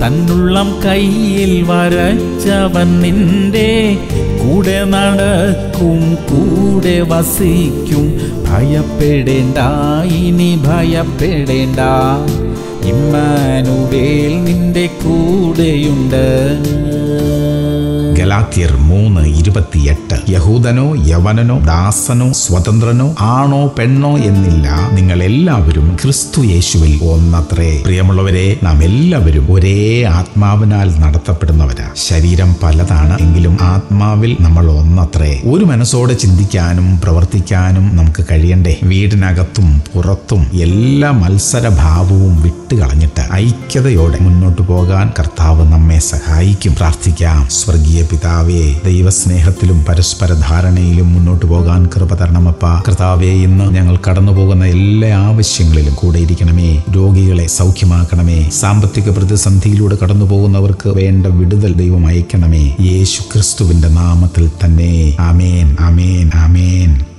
തന്നുള്ളം കയ്യിൽ വരച്ചവൻ നിന്റെ കൂടെ നടക്കും കൂടെ വസിക്കും ഭയപ്പെടേണ്ട ഇനി ഭയപ്പെടേണ്ട ഇമ്മാനുവേൽ നിന്റെ കൂടെയുണ്ട് ഗലാത്യർ മൂന്ന് ഇരുപത്തിയെട്ട് യഹൂദനോ യവനനോ ദാസനോ സ്വതന്ത്രനോ ആണോ പെണ്ണോ എന്നില്ല നിങ്ങൾ എല്ലാവരും ക്രിസ്തു യേശുവിൽ ഒന്നത്രേ പ്രിയമുള്ളവരെ നാം എല്ലാവരും ഒരേ ആത്മാവിനാൽ നടത്തപ്പെടുന്നവരാ ശരീരം പലതാണ് എങ്കിലും ആത്മാവിൽ നമ്മൾ ഒന്നത്രേ ഒരു മനസ്സോടെ ചിന്തിക്കാനും പ്രവർത്തിക്കാനും നമുക്ക് കഴിയണ്ടേ വീടിനകത്തും പുറത്തും എല്ലാ മത്സരഭാവവും വിട്ടുകളഞ്ഞിട്ട് ഐക്യതയോടെ മുന്നോട്ട് പോകാൻ കർത്താവ് നമ്മെ സഹായിക്കും പ്രാർത്ഥിക്കാം സ്വർഗീയ പിതാവേ ദൈവസ്നേഹത്തിലും പരസ്പര ധാരണയിലും മുന്നോട്ട് പോകാൻ കൃപ തരണമപ്പ കർത്താവേ ഇന്ന് ഞങ്ങൾ കടന്നു പോകുന്ന എല്ലാ ആവശ്യങ്ങളിലും കൂടെ ഇരിക്കണമേ രോഗികളെ സൗഖ്യമാക്കണമേ സാമ്പത്തിക പ്രതിസന്ധിയിലൂടെ കടന്നു പോകുന്നവർക്ക് വേണ്ട വിടുതൽ ദൈവം അയക്കണമേ യേശു ക്രിസ്തുവിന്റെ നാമത്തിൽ തന്നെ ആമേൻ ആമേൻ ആമേൻ